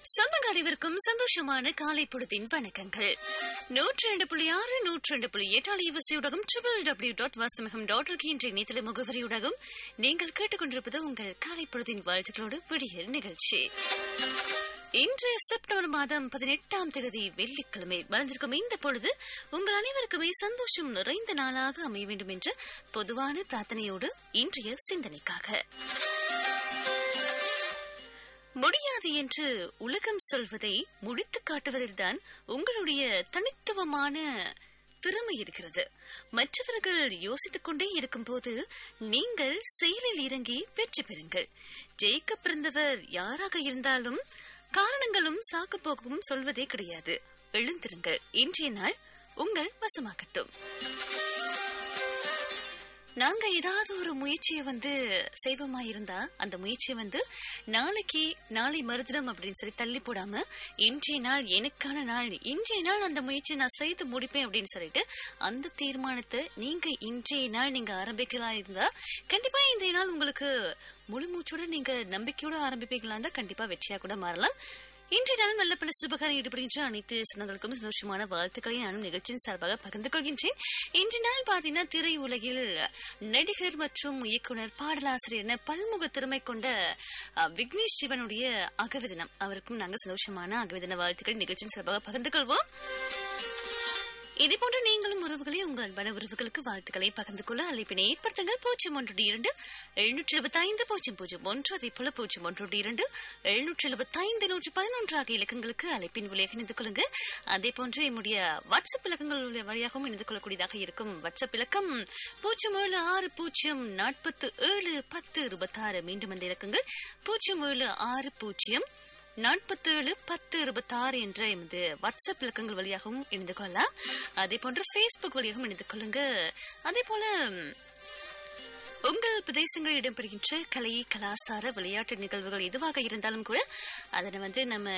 சொந்தங்கள் அனைவருக்கும் சந்தோஷமான காலை பொழுதின் வணக்கங்கள் நூற்றி ரெண்டு புள்ளி ஆறு நூற்றி ரெண்டு புள்ளி எட்டு அலைவரிசையுடகம் ட்ரிபிள் டபிள்யூ டாட் வாஸ்தமிகம் டாட் என்ற இணையதள முகவரியுடகம் நீங்கள் கேட்டுக்கொண்டிருப்பது உங்கள் காலை பொழுதின் வாழ்த்துக்களோடு விடியல் நிகழ்ச்சி இன்று செப்டம்பர் மாதம் பதினெட்டாம் தேதி வெள்ளிக்கிழமை வளர்ந்திருக்கும் இந்த பொழுது உங்கள் அனைவருக்குமே சந்தோஷம் நிறைந்த நாளாக அமைய வேண்டும் என்ற பொதுவான பிரார்த்தனையோடு இன்றைய சிந்தனைக்காக முடியாது என்று உலகம் சொல்வதை முடித்து காட்டுவதில்தான் உங்களுடைய தனித்துவமான திறமை இருக்கிறது மற்றவர்கள் யோசித்துக் கொண்டே இருக்கும்போது நீங்கள் செயலில் இறங்கி வெற்றி பெறுங்கள் ஜெயிக்க பிறந்தவர் யாராக இருந்தாலும் காரணங்களும் சாக்கு போக்கும் சொல்வதே கிடையாது எழுந்திருங்கள் இன்றைய நாள் உங்கள் வசமாகட்டும் நாங்க ஏதாவது ஒரு முயற்சியை வந்து செய்வோமா இருந்தா அந்த முயற்சியை வந்து நாளைக்கு நாளை மறுதினம் அப்படின்னு சொல்லி தள்ளி போடாம இன்றைய நாள் எனக்கான நாள் இன்றைய நாள் அந்த முயற்சியை நான் செய்து முடிப்பேன் அப்படின்னு சொல்லிட்டு அந்த தீர்மானத்தை நீங்க இன்றைய நாள் நீங்க ஆரம்பிக்கலாம் இருந்தா கண்டிப்பா இன்றைய நாள் உங்களுக்கு முழு மூச்சோட நீங்க நம்பிக்கையோட ஆரம்பிப்பீங்களா இருந்தா கண்டிப்பா வெற்றியா கூட மாறலாம் இன்றைய நாள் நல்ல பல சுபகாரம் ஈடுபடுகின்ற அனைத்து சொந்தங்களுக்கும் சந்தோஷமான வாழ்த்துக்களை நானும் நிகழ்ச்சியின் சார்பாக பகிர்ந்து கொள்கின்றேன் இன்று நாள் பாத்தீங்கன்னா திரை உலகில் நடிகர் மற்றும் இயக்குனர் பாடலாசிரியர் என பன்முக திறமை கொண்ட அஹ், விக்னேஷ் சிவனுடைய அகவிதனம் அவருக்கும் நாங்கள் சந்தோஷமான அகவிதன வாழ்த்துக்களை நிகழ்ச்சியின் சார்பாக பகிர்ந்து கொள்வோம் இதே போன்று நீங்களும் உறவுகளை உங்கள் அன்பான உறவுகளுக்கு வாழ்த்துக்களை பகிர்ந்து கொள்ள அழைப்பினை ஏற்படுத்துங்கள் பூஜ்ஜியம் ஒன்று இரண்டு எழுநூற்றி எழுபத்தி ஐந்து பூஜ்ஜியம் பூஜ்ஜியம் ஒன்று அதே போல பூஜ்ஜியம் ஒன்று இரண்டு எழுநூற்றி எழுபத்தி ஐந்து நூற்றி பதினொன்று ஆகிய இலக்கங்களுக்கு அழைப்பின் வழியாக இணைந்து கொள்ளுங்க அதே போன்று என்னுடைய வாட்ஸ்அப் இலக்கங்கள் வழியாகவும் இணைந்து கொள்ளக்கூடியதாக இருக்கும் வாட்ஸ்அப் இலக்கம் பூஜ்ஜியம் ஏழு ஆறு பூஜ்ஜியம் நாற்பத்து ஏழு பத்து இருபத்தாறு மீண்டும் அந்த இலக்கங்கள் பூஜ்ஜியம் ஏழு ஆறு பூஜ்ஜியம் நாற்பத்தேழு பத்து இருபத்தாறு என்ற எமது வாட்ஸ்அப் இலக்கங்கள் வழியாகவும் இணைந்து கொள்ளலாம் அதே போன்று ஃபேஸ்புக் வழியாகவும் இணைந்து கொள்ளுங்க அதே போல உங்கள் பிரதேசங்களில் இடம்பெறுகின்ற கலை கலாச்சார விளையாட்டு நிகழ்வுகள் எதுவாக இருந்தாலும் கூட அதனை வந்து நம்ம